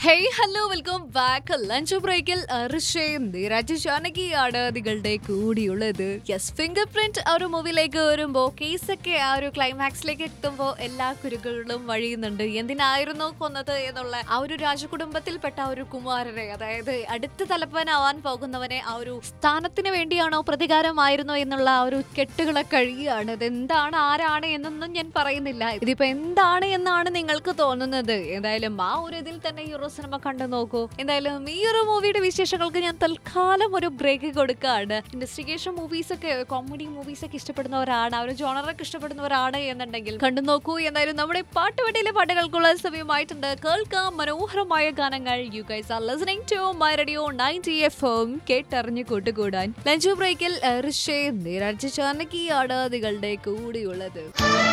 hey hello welcome back lunch ബ്രേക്കിൽ ഋഷയും നീരാജ് ജാനകിയാണ് നിങ്ങളുടെ കൂടിയുള്ളത് യെസ് ഫിംഗർ പ്രിന്റ് ആ ഒരു മൂവിയിലേക്ക് വരുമ്പോ കേസൊക്കെ ആ ഒരു ക്ലൈമാക്സിലേക്ക് എത്തുമ്പോൾ എല്ലാ കുരുക്കളിലും വഴിയുന്നുണ്ട് എന്തിനായിരുന്നു കൊന്നത് എന്നുള്ള ആ ഒരു രാജകുടുംബത്തിൽപ്പെട്ട ആ ഒരു കുമാരനെ അതായത് അടുത്ത തലപ്പനാവാൻ പോകുന്നവനെ ആ ഒരു സ്ഥാനത്തിന് വേണ്ടിയാണോ പ്രതികാരമായിരുന്നോ എന്നുള്ള ആ ഒരു കെട്ടുകളെ കഴിയുകയാണ് ഇത് എന്താണ് ആരാണ് എന്നൊന്നും ഞാൻ പറയുന്നില്ല ഇതിപ്പോ എന്താണ് എന്നാണ് നിങ്ങൾക്ക് തോന്നുന്നത് എന്തായാലും ആ ഒരു ഇതിൽ തന്നെ ഈ ഒരു സിനിമ കണ്ടു നോക്കൂ എന്തായാലും ഈ ഒരു മൂവിയുടെ വിശേഷങ്ങൾക്ക് ഞാൻ തൽക്കാലം ഒരു ബ്രേക്ക് കൊടുക്കുകയാണ് ഇൻവെസ്റ്റിഗേഷൻ മൂവീസ് ഒക്കെ കോമഡി മൂവീസ് ഒക്കെ ഇഷ്ടപ്പെടുന്നവരാണ് ആ ഒരു ജോണറൊക്കെ ഇഷ്ടപ്പെടുന്നവരാണ് എന്നുണ്ടെങ്കിൽ കണ്ടു നോക്കൂ എന്തായാലും നമ്മുടെ പാട്ടുവെട്ടിയിലെ പാട്ടുകൾക്കുള്ള സമയമായിട്ടുണ്ട് കേൾക്കാം മനോഹരമായ ഗാനങ്ങൾ you guys are listening to my radio ninety F M കേട്ടറിഞ്ഞു കൂട്ടുകൂടാൻ ലഞ്ച് ബ്രേക്കിൽ ഋഷേ നിരഞ്ജ ചാനകിയാണ് നിങ്ങളുടെ കൂടെയുള്ളത്